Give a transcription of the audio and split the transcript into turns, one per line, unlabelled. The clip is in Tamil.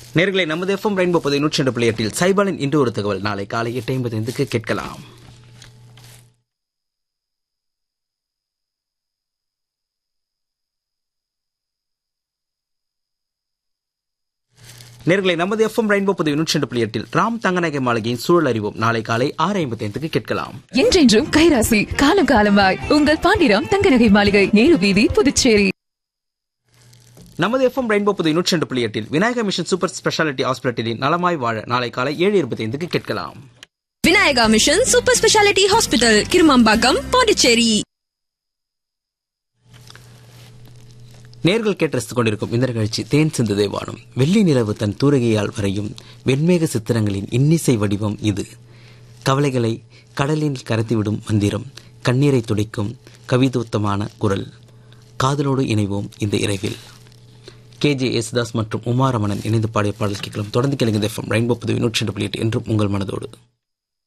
நேர்களை நமது எஃப்எம் ரெயின்போ பதி நூற்றி ரெண்டு புள்ளி எட்டில் சைபாலின் இன்று ஒரு தகவல் நாளை காலை எட்டு ஐம்பத்தைந்துக்கு கேட்கலாம் நேர்களை நமது எஃப்எம் ரெயின்போ பதி நூற்றி ரெண்டு புள்ளி எட்டில் ராம் தங்கநாயக மாளிகையின் சூழல் அறிவோம் நாளை காலை ஆறு ஐம்பத்தைந்துக்கு கேட்கலாம்
என்றென்றும் கைராசி காலம் காலமாய் உங்கள் பாண்டிராம் தங்கநகை மாளிகை நேரு வீதி புதுச்சேரி
நமது எஃப்எம் ரெயின்போ புது நூற்றி ரெண்டு புள்ளி எட்டில் விநாயக மிஷன் சூப்பர் ஸ்பெஷாலிட்டி ஹாஸ்பிட்டலின் நலமாய் வாழ நாளை காலை ஏழு இருபத்தைந்துக்கு கேட்கலாம்
Vinayaka mission super speciality hospital Kirumampakkam Pondicherry
நேர்கள் கேட்டு ரசித்துக் கொண்டிருக்கும் இந்த நிகழ்ச்சி தேன் சிந்து தேவானம் வெள்ளி நிலவு தன் தூரகையால் வரையும் வெண்மேக சித்திரங்களின் இன்னிசை வடிவம் இது கவலைகளை கடலில் கரைத்துவிடும் மந்திரம் கண்ணீரை துடைக்கும் கவிதூத்தமான குரல் காதலோடு இணைவோம் இந்த இரவில் கே ஜே யேசுதாஸ் மற்றும் உமாரமணன் இணைந்து பாடிய பாடல் கேட்கலாம் தொடர்ந்து கேளுங்க எஃப்எம் ரெயின்போ புதுவை நூற்றி ரெண்டு புள்ளி எட்டு என்றும் உங்கள் மனதோடு